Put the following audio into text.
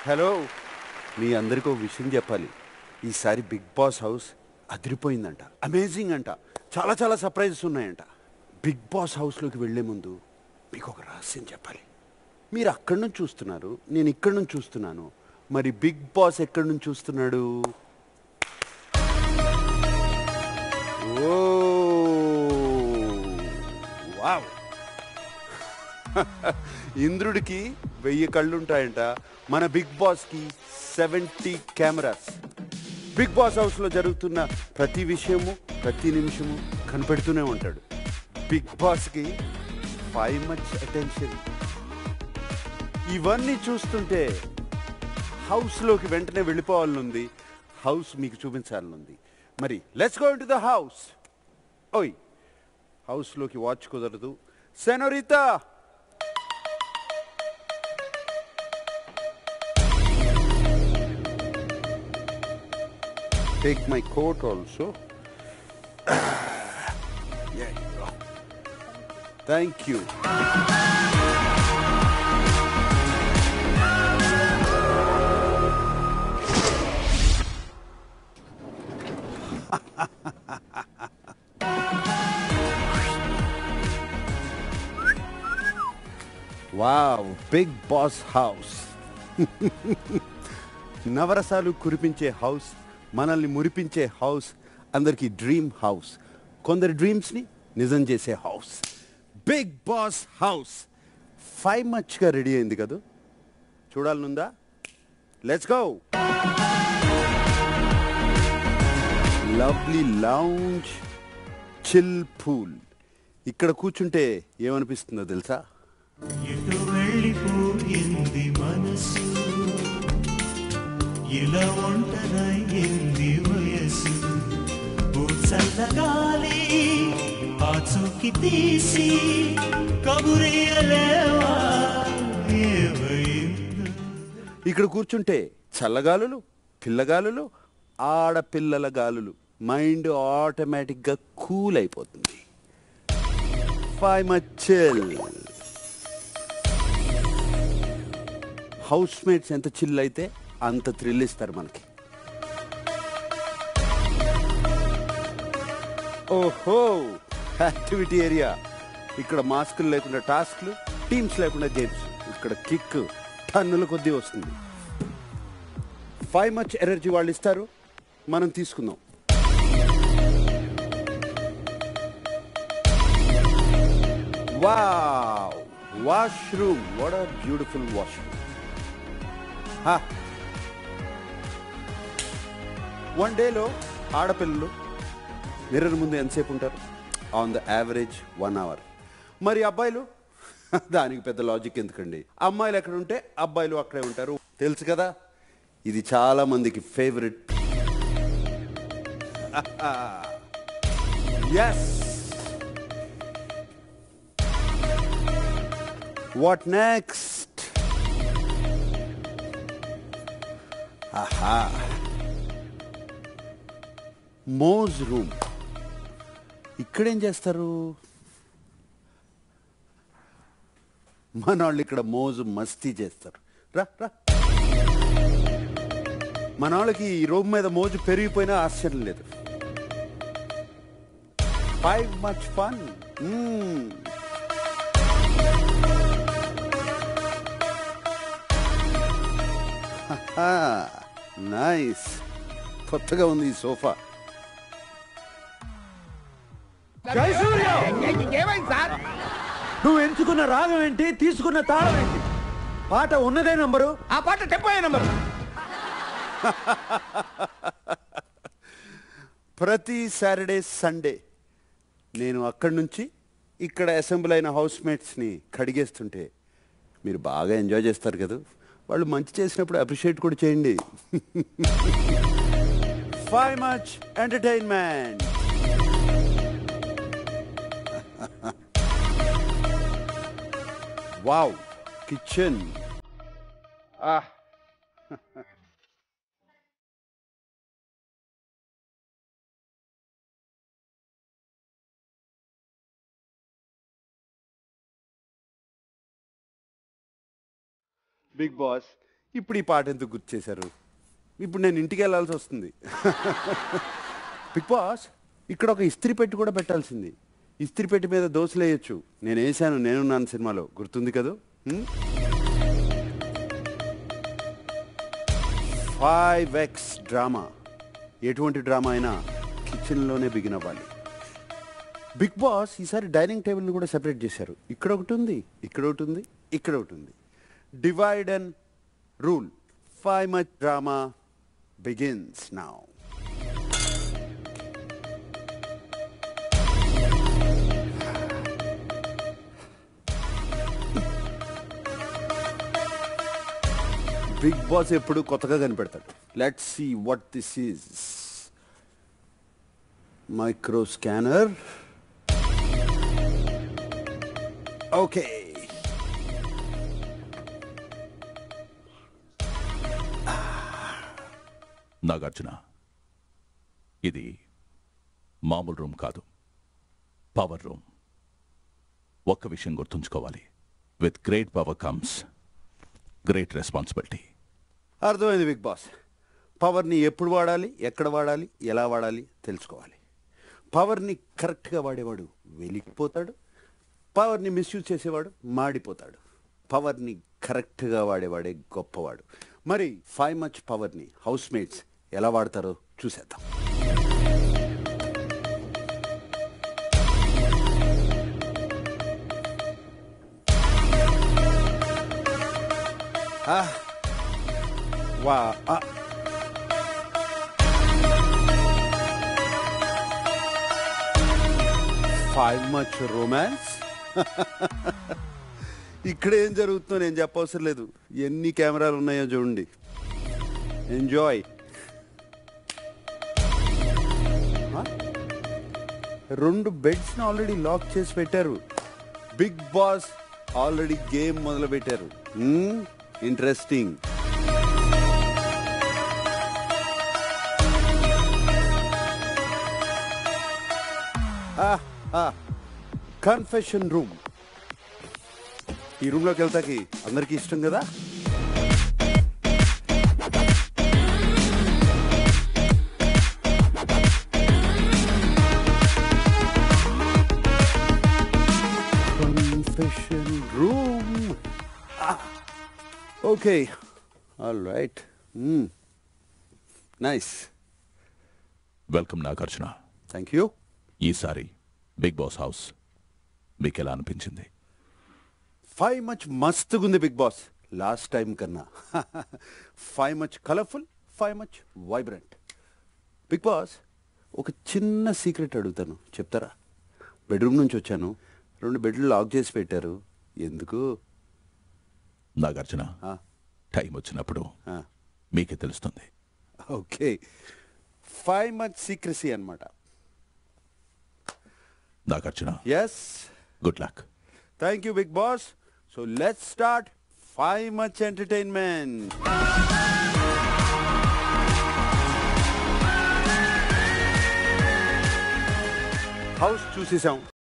Hello మీ అందరికీ ఒక విషయం చెప్పాలి ఈసారి బిగ్ బాస్ హౌస్ అదిరిపోయిందంట అమేజింగ్ అంట చాలా చాలా సర్ప్రైజెస్ ఉన్నాయంట బిగ్ బాస్ హౌస్లోకి వెళ్ళే ముందు మీకు ఒక రహస్యం చెప్పాలి మీరు అక్కడి నుంచి చూస్తున్నారు నేను ఇక్కడి నుంచి చూస్తున్నాను మరి బిగ్ బాస్ ఎక్కడి నుంచి చూస్తున్నాడు ఓ వావ్ ఇంద్రుడికి వెయ్యి కళ్ళు ఉంటాయంట మన బిగ్ బాస్కి సెవెంటీ కెమెరాస్ బిగ్ బాస్ హౌస్లో జరుగుతున్న ప్రతి విషయము ప్రతి నిమిషము కనిపెడుతూనే ఉంటాడు బిగ్ బాస్కి ఫైవ్ మచ్ అటెన్షన్ ఇవన్నీ చూస్తుంటే హౌస్లోకి వెంటనే వెళ్ళిపోవాలనుంది హౌస్ మీకు చూపించాలనుంది మరి let's go to the house ఓయ్ హౌస్లోకి వాచ్ కుదరదు సెనోరితా take my coat also. yeah, you go. Thank you. wow, big boss house. నవరసాలు కురిపించే హౌస్ మనల్ని మురిపించే హౌస్ అందరికీ డ్రీమ్ హౌస్ కొందరి డ్రీమ్స్ని నిజం చేసే house Bigg Boss house five మచ్గా రెడీ అయింది కదా చూడాలనుందా let's go lovely lounge chill pool ఇక్కడ కూర్చుంటే ఏమనిపిస్తుందో తెలుసా ఎటు వెళ్ళిపోయింది మనసు ఇలా ఒంటరయ్యింది వయసు ఓ చల్లగాలి ఆ చూకి తీసి కబురేయలేవా ఏమైందో ఇక్కడ కూర్చుంటే చల్లగాలులు పిల్లగాలులు ఆడపిల్లల గాలులు మైండ్ ఆటోమేటిక్గా కూల్ అయిపోతుంది ఫైవ్ మచ్చల్ హౌస్ మేట్స్ ఎంత చిల్ అయితే అంత థ్రిల్ ఇస్తారు మనకి ఓహో యాక్టివిటీ ఏరియా ఇక్కడ మాస్కులు లేకుండా టాస్క్లు టీమ్స్ లేకుండా గేమ్స్ ఇక్కడ కిక్ టన్నుల కొద్దీ వస్తుంది ఫైవ్ మచ్ ఎనర్జీ వాళ్ళు ఇస్తారు మనం తీసుకుందాం wow washroom what are beautiful washroom one డేలో ఆడపిల్లలు మిర్రర్ ముందు ఎంతసేపు ఉంటారు on the average one hour మరి అబ్బాయిలు దానికి పెద్ద లాజిక్ ఎందుకండి అమ్మాయిలు ఎక్కడ ఉంటే అబ్బాయిలు అక్కడే ఉంటారు తెలుసు కదా ఇది చాలా మందికి ఫేవరెట్ ఎస్ వాట్ నెక్స్ట్ ఆహా మోజ్ రూమ్ ఇక్కడేం చేస్తారు మన వాళ్ళు ఇక్కడ మోజు మస్తీ చేస్తారు రా రా మన వాళ్ళకి ఈ రూమ్ మీద మోజు పెరిగిపోయినా ఆశ్చర్యం లేదు ఫైవ్ మచ్ ఫన్ నైస్ కొత్తగా ఉంది ఈ సోఫా ఏమైంది సార్ నువ్వు ఎంచుకున్న రాగం ఏంటి తీసుకున్న తాళం ఏంటి పాట ఉన్నదే నంబరు ఆ పాట టెంపో నంబర్ ప్రతి సాటర్డే సండే నేను అక్కడి నుంచి ఇక్కడ అసెంబ్లీ అయిన హౌస్ మేట్స్ని కడిగేస్తుంటే మీరు బాగా ఎంజాయ్ చేస్తారు కదా వాళ్ళు మంచి చేసినప్పుడు అప్రిషియేట్ కూడా చేయండి five much entertainment wow kitchen Bigg Boss ఇప్పుడు ఈ పాట ఎందుకు గుర్తు చేశారు ఇప్పుడు నేను ఇంటికి వెళ్ళాల్సి వస్తుంది బిగ్ బాస్ ఇక్కడ ఒక ఇస్త్రీ పెట్టి కూడా పెట్టాల్సింది ఇస్త్రీ పెట్టి మీద దోశలు వేయచ్చు నేను వేసాను నేనున్నాను సినిమాలో గుర్తుంది కదా ఫైవ్ ఎక్స్ డ్రామా ఎటువంటి డ్రామా అయినా కిచెన్లోనే బిగిన్ అవ్వాలి బిగ్ బాస్ ఈసారి డైనింగ్ టేబుల్ని కూడా సెపరేట్ చేశారు ఇక్కడ ఒకటి ఉంది ఇక్కడ ఒకటి ఉంది ఇక్కడ ఒకటి ఉంది divide and rule five much drama begins now Bigg Boss ఎప్పుడు కొత్తగా కనిపెడతాడు let see what this is micro scanner okay Nagarjuna ఇది మామూలు రూమ్ కాదు పవర్ రూమ్ ఒక్క విషయం గుర్తుంచుకోవాలి with great power comes great responsibility అర్థమైంది బిగ్ బాస్ పవర్ని ఎప్పుడు వాడాలి ఎక్కడ వాడాలి ఎలా వాడాలి తెలుసుకోవాలి పవర్ని కరెక్ట్గా వాడేవాడు వెలిగిపోతాడు పవర్ని మిస్యూజ్ చేసేవాడు మాడిపోతాడు పవర్ని కరెక్ట్గా వాడేవాడే గొప్పవాడు మరి ఫైవ్ మచ్ పవర్ని హౌస్ మేట్స్ ఎలా వాడతారో చూసేద్దాం ఆ, వా ఆ. ఫైవ్ మచ్ రొమాన్స్ ఇక్కడ ఏం జరుగుతుందో నేను చెప్పవసరం లేదు ఎన్ని కెమెరాలు ఉన్నాయో చూడండి ఎంజాయ్ రెండు బెడ్స్ని ఆల్రెడీ లాక్ చేసి పెట్టారు బిగ్ బాస్ ఆల్రెడీ గేమ్ మొదలు పెట్టారు ఇంట్రెస్టింగ్ కన్ఫెషన్ రూమ్ ఈ రూమ్లోకి వెళ్తాకి అందరికీ ఇష్టం కదా confession room. Ah. Okay. All right. Mm. Nice. Welcome Nagarjuna Thank you. ఈసారి బిగ్ బాస్ హౌస్ మీకు ఎలా అనిపించింది ఫైవ్ మచ్ మస్తుగుంది బిగ్ బాస్ లాస్ట్ టైం కన్నా five much colourful five much vibrant Bigg Boss ఒక చిన్న సీక్రెట్ అడుగుతాను చెప్తారా బెడ్రూమ్ నుంచి వచ్చాను రెండు బెడ్లు లాక్ చేసి పెట్టారు ఎందుకు నాగార్జున ఆ, టైం వచ్చినప్పుడు ఆ. మీకే తెలుస్తుంది ఓకే ఫైవ్ మచ్ సీక్రసీ అనమాట Nagarjuna yes good luck thank you Bigg Boss so let's start five much entertainment house చూసేసాం